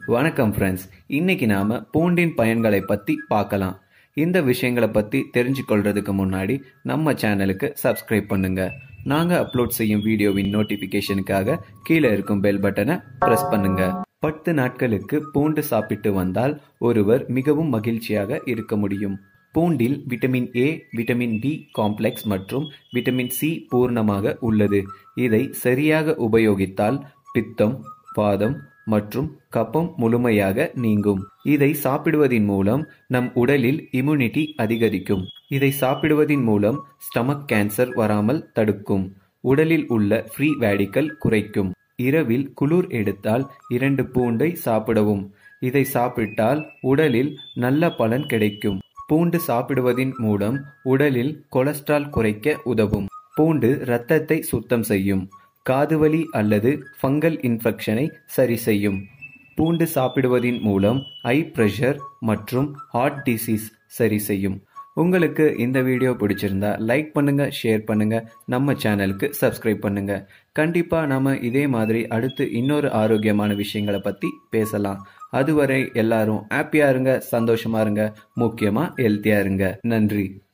வணக்கம் ஃப்ரெண்ட்ஸ் இன்னைக்கு நாம பூண்டின் பயன்களை பத்தி பார்க்கலாம் இந்த விஷயங்களை பத்தி தெரிஞ்சுக்கொள்றதுக்கு முன்னாடி நம்ம சேனலுக்கு சப்ஸ்கிரைப் பண்ணுங்க நாங்க அப்லோட் செய்யும் வீடியோவின் நோட்டிபிகேஷனுக்காக கீழே இருக்கும் பெல் பட்டனை பிரஸ் பண்ணுங்க பத்து நாட்களுக்கு பூண்டு சாப்பிட்டு வந்தால் ஒருவர் மிகவும் மகிழ்ச்சியாக இருக்க முடியும் பூண்டில் vitamin A vitamin D complex மற்றும் விட்டமின் சி பூர்ணமாக உள்ளது இதை சரியாக உபயோகித்தால் பித்தம் வாதம் மற்றும் கபம் முழுமையாக நீங்கும் இதை சாப்பிடுவதின் மூலம் நம் உடலில் இம்யூனிட்டி அதிகரிக்கும் இதை சாப்பிடுவதின் மூலம் ஸ்டமக் கேன்சர் வராமல் தடுக்கும் உடலில் உள்ள ஃப்ரீ வேடிக்கல் குறைக்கும் இரவில் குளிர் எடுத்தால் இரண்டு பூண்டை சாப்பிடவும் இதை சாப்பிட்டால் உடலில் நல்ல பலன் கிடைக்கும் பூண்டு சாப்பிடுவதின் மூலம் உடலில் கொலஸ்ட்ரால் குறைக்க உதவும் பூண்டு இரத்தத்தை சுத்தம் செய்யும் காதுவலி அல்லது ஃபங்கல் இன்ஃபெக்ஷனை சரி செய்யும் பூண்டு சாப்பிடுவதின் மூலம் ஐ பிரஷர் மற்றும் ஹார்ட் டிசீஸ் சரி செய்யும் உங்களுக்கு இந்த வீடியோ பிடிச்சிருந்தா லைக் பண்ணுங்க ஷேர் பண்ணுங்க நம்ம சேனலுக்கு சப்ஸ்கிரைப் பண்ணுங்க கண்டிப்பா நாம இதே மாதிரி அடுத்து இன்னொரு ஆரோக்கியமான விஷயங்களை பத்தி பேசலாம் அதுவரை எல்லாரும் ஹாப்பியா இருங்க சந்தோஷமா இருங்க முக்கியமா ஹெல்த்தியா இருங்க நன்றி